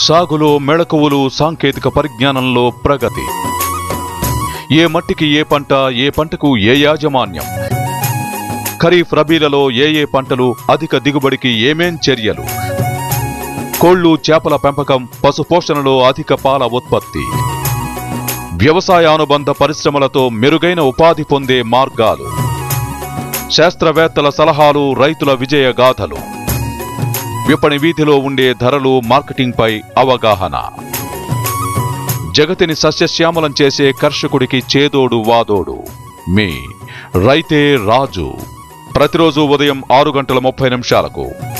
సాగులో మెళకువలు సాంకేతిక పరిజ్ఞానంలో ప్రగతి ఏ మట్టికి ఏ పంట ఏ పంటకు ఏ యాజమాన్యం ఖరీఫ్ రబీలలో ఏ ఏ పంటలు అధిక దిగుబడికి ఏమేం చర్యలు కోళ్లు చేపల పెంపకం పశుపోషణలో అధిక పాల ఉత్పత్తి వ్యవసాయ అనుబంధ పరిశ్రమలతో మెరుగైన ఉపాధి పొందే మార్గాలు శాస్త్రవేత్తల సలహాలు రైతుల విజయ గాథలు విపణి వీధిలో ఉండే ధరలు మార్కెటింగ్పై అవగాహన జగతిని సస్యశ్యామలం చేసే కర్షకుడికి చేదోడు వాదోడు మీ రైతే రాజు ప్రతిరోజు ఉదయం ఆరు గంటల ముప్పై నిమిషాలకు